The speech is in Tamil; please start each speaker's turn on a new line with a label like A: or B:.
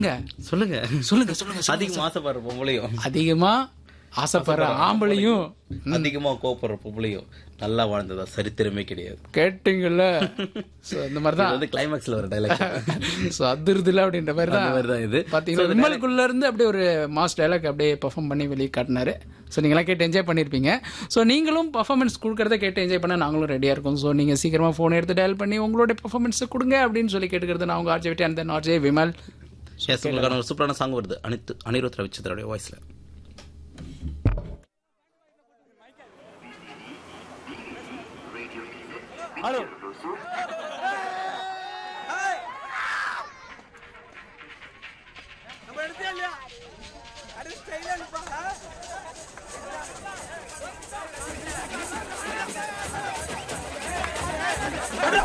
A: சொல்லுங்க
B: சொல்லுங்க சொல்லுங்க சொல்லுங்க.
A: அதிகமா ஆசைப்படுற பொம்பளையும்
B: அதிகமா ஆசைப்படுற ஆம்பளையும்
A: அதிகமா கோப்படுற பொம்பளையும் நல்லா வாழ்ந்ததா சரித்திரமே கிடையாது
B: கேட்டீங்கல்ல சோ இந்த மாதிரி
A: இது
B: தான்
A: வந்து கிளைமேக்ஸ்ல ஒரு டைலாக்
B: சோ அதிருதுல அப்படின்ற மாதிரி
A: அந்த மாதிரி தான் இது.
B: பாத்தீங்கன்னா விமலுக்குள்ள இருந்து அப்படியே ஒரு மாஸ் டைலாக் அப்படியே பெர்ஃபார்ம் பண்ணி வெளியே காட்டினாரு ஸோ நீங்களாம் கேட்டு என்ஜாய் பண்ணியிருப்பீங்க ஸோ நீங்களும் பர்ஃபார்மன்ஸ் கொடுக்கறத கேட்டு என்ஜாய் பண்ண நாங்களும் ரெடியாக இருக்கோம் ஸோ நீங்கள் சீக்கிரமாக ஃபோன் எடுத்து டயல் பண்ணி உங்களோட பர்ஃபார்மன்ஸை கொடுங்க அப்படின்னு சொல்லி கேட்டுக்கிறது நான் உங்கள் ஆர்ஜே விட்டு அந்த ஆர்ஜே விமல்
A: எஸ் உங்களுக்கான ஒரு சூப்பரான சாங் வருது அனித்து அனிருத் ரவிச்சந்திரோட வாய்ஸ்ல
C: ஹலோ